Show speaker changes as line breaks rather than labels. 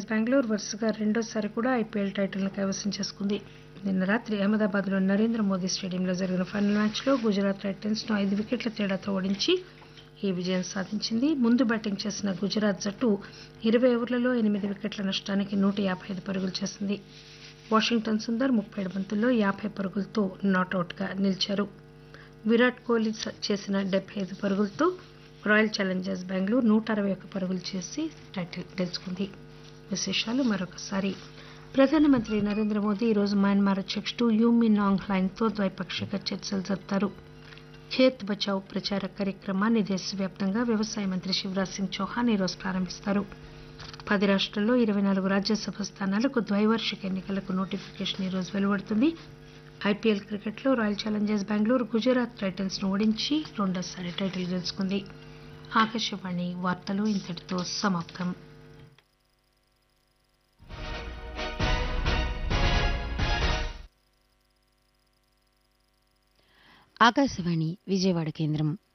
బెంగళూరు వరుసగా రెండోసారి కూడా ఐపీఎల్ టైటిల్ను కైవసం చేసుకుంది నిన్న రాత్రి అహ్మదాబాద్లోని నరేంద్ర మోదీ స్టేడియంలో జరిగిన ఫైనల్ మ్యాచ్లో గుజరాత్ టైటన్స్ను ఐదు వికెట్ల తేడాతో ఓడించి ఈ విజయం సాధించింది ముందు బ్యాటింగ్ చేసిన గుజరాత్ జట్టు ఇరవై ఓవర్లలో ఎనిమిది వికెట్ల నష్టానికి నూట యాభై ఐదు పరుగులు చేసింది వాషింగ్టన్ సుందర్ ముప్పై ఏడు బంతుల్లో యాభై పరుగులతో నాటౌట్గా నిలిచారు విరాట్ కోహ్లీ స- చేసిన డెబ్బై ఐదు పరుగులతో రాయల్ ఛాలెంజర్స్ బెంగళూరు నూట అరవై ఒక్క పరుగులు చేసి టైటిల్ గెలుచుకుంది విశేషాలు మరొకసారి ప్రధానమంత్రి నరేంద్ర మోదీ ఈరోజు మయన్మార్ అధ్యక్షుడు యూమి నాంగ్ హ్లైన్తో ద్వైపాక్షిక చర్చలు జరుపుతారు ఖేత్ బచావ్ ప్రచార కార్యక్రమాన్ని దేశవ్యాప్తంగా వ్యవసాయ మంత్రి శివరాజ్ సింగ్ చౌహాన్ ఈరోజు ప్రారంభిస్తారు పది రాష్ట్రాల్లో ఇరవై నాలుగు రాజ్యసభ స్థానాలకు ద్వైవార్షిక ఎన్నికలకు నోటిఫికేషన్ ఈరోజు వెలువడుతుంది ఐపీఎల్ క్రికెట్లో Royal Challengers Bengaluru Gujarat Titans ను ఓడించి రెండోసారి టైటిల్ గెలుచుకుంది ఆకాశవాణి వార్తలు ఇంతటితో సమాప్తం
ఆకాశవాణి విజయవాడ కేంద్రం